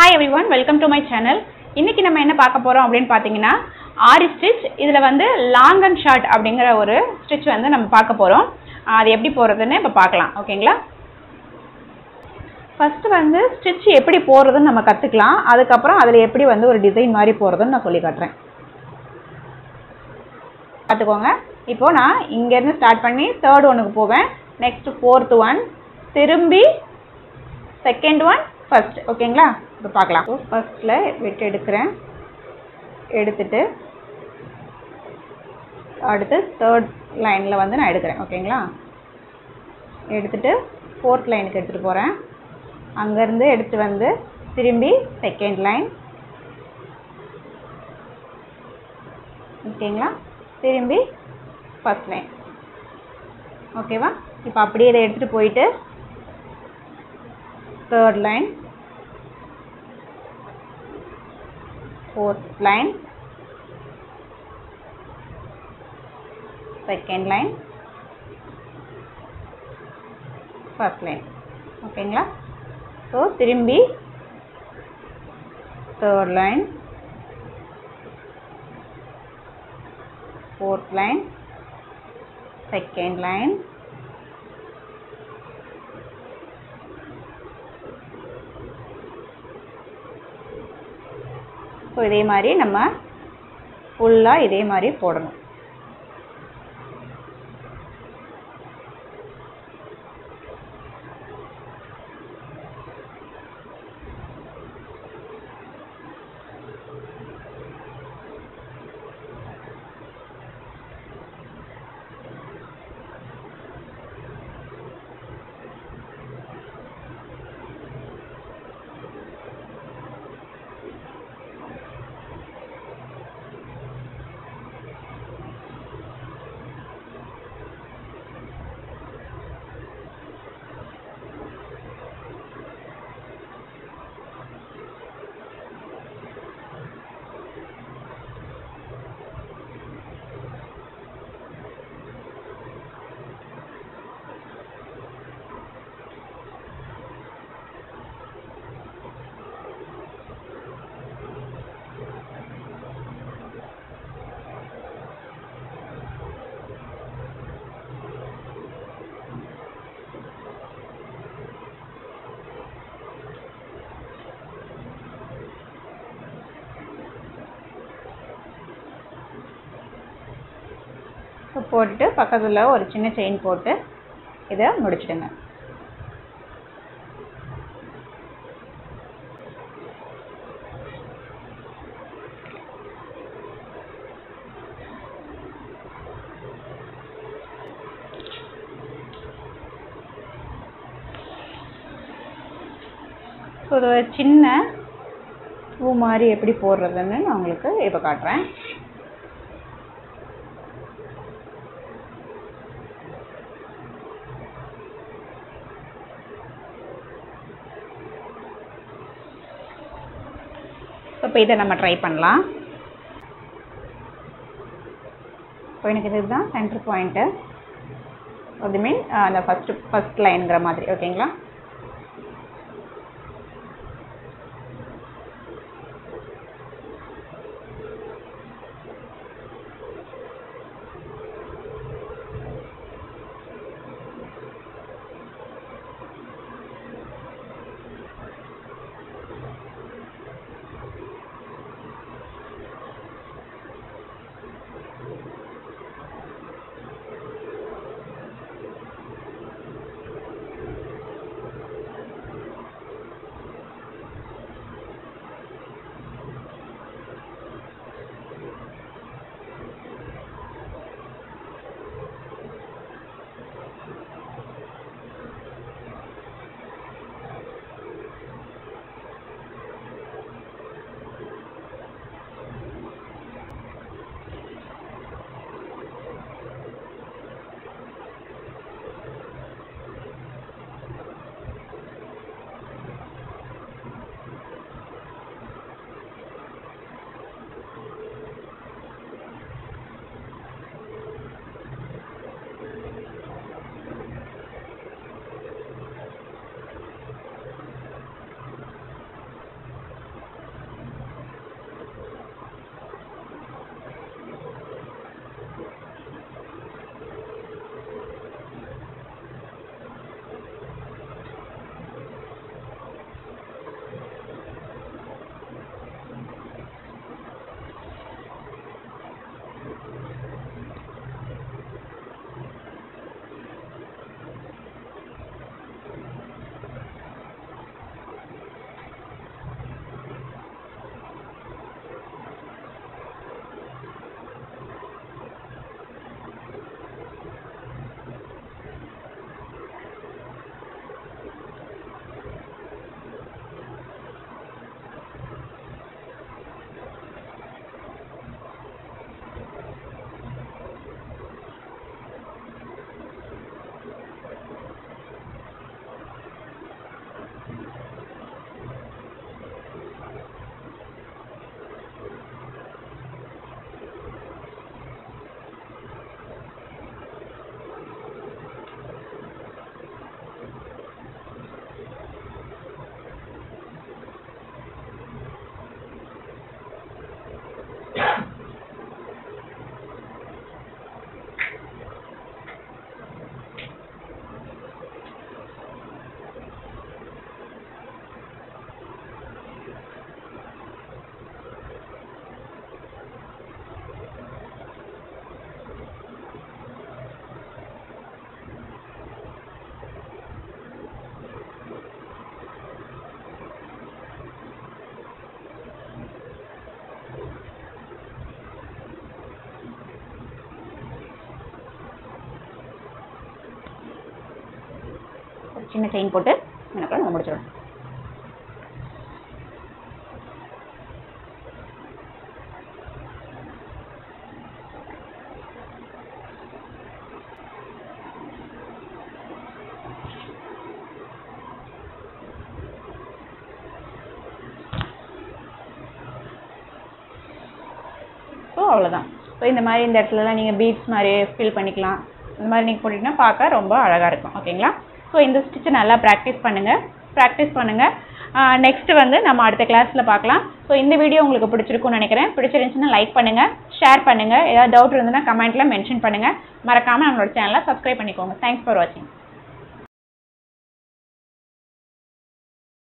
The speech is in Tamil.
hi everyone welcome to my channel இன்னைக்கு நம்ம என்ன பார்க்க போகிறோம் அப்படின்னு பார்த்தீங்கன்னா ஆரி ஸ்டிச் இதில் வந்து லாங் அண்ட் ஷார்ட் அப்படிங்கிற ஒரு ஸ்டிச் வந்து நம்ம பார்க்க போகிறோம் அது எப்படி போடுறதுன்னு இப்போ பார்க்கலாம் ஓகேங்களா ஃபஸ்ட்டு வந்து ஸ்டிச் எப்படி போடுறதுன்னு நம்ம கற்றுக்கலாம் அதுக்கப்புறம் அதில் எப்படி வந்து ஒரு டிசைன் மாதிரி போடுறதுன்னு நான் சொல்லி காட்டுறேன் பார்த்துக்கோங்க இப்போது நான் இங்கேருந்து ஸ்டார்ட் பண்ணி தேர்ட் ஒனுக்கு போவேன் நெக்ஸ்ட் ஃபோர்த் ஒன் திரும்பி செகண்ட் ஒன் ஃபர்ஸ்ட் ஓகேங்களா இப்போ பார்க்கலாம் ஃபர்ஸ்ட்டில் விட்டு எடுக்கிறேன் எடுத்துட்டு அடுத்து தேர்ட் லைனில் வந்து நான் எடுக்கிறேன் ஓகேங்களா எடுத்துட்டு ஃபோர்த் லைனுக்கு எடுத்துகிட்டு போகிறேன் அங்கேருந்து எடுத்து வந்து திரும்பி செகண்ட் லைன் ஓகேங்களா திரும்பி ஃபர்ஸ்ட் லைன் ஓகேவா இப்போ அப்படியே இதை எடுத்துகிட்டு போயிட்டு third line fourth line second line first line ஓகேங்களா ஸோ திரும்பி third line fourth line second line so இதே மாதிரி நம்ம ஃபுல்லாக இதே மாதிரி போடணும் ஸோ போட்டுட்டு பக்கத்தில் ஒரு சின்ன செயின் போட்டு இதை முடிச்சிடுங்க ஸோ ஒரு சின்ன பூ மாதிரி எப்படி போடுறதுன்னு நான் உங்களுக்கு இப்போ காட்டுறேன் இப்போ இதை நம்ம ட்ரை பண்ணலாம் இப்போ எனக்கு இதுதான் சென்டர் பாயிண்ட்டு அது மீன் அந்த ஃபஸ்ட்டு ஃபஸ்ட் லைனுங்கிற மாதிரி ஓகேங்களா ஒரு சின்ன செயின் போட்டு எனக்கு நம்ம முடிச்சிடணும் ஸோ அவ்வளோதான் ஸோ இந்த மாதிரி இந்த இடத்துலலாம் நீங்கள் பீட்ஸ் மாதிரி ஃபில் பண்ணிக்கலாம் இந்த மாதிரி நீங்கள் போட்டிங்கன்னா பார்க்க ரொம்ப அழகாக இருக்கும் ஓகேங்களா ஸோ இந்த ஸ்டிச்சை நல்லா ப்ராக்டிஸ் பண்ணுங்கள் ப்ராக்டிஸ் பண்ணுங்கள் நெக்ஸ்ட் வந்து நம்ம அடுத்த கிளாஸில் பார்க்கலாம் ஸோ இந்த வீடியோ உங்களுக்கு பிடிச்சிருக்கும்னு நினைக்கிறேன் பிடிச்சிருந்துச்சுன்னா லைக் பண்ணுங்கள் ஷேர் பண்ணுங்கள் ஏதாவது டவுட் இருந்ததுன்னா கமெண்ட்டில் மென்ஷன் பண்ணுங்கள் மறக்காமல் நம்மளோட சேனலை சப்ஸ்கிரைப் பண்ணிக்கோங்க தேங்க்ஸ் ஃபார் வாட்சிங்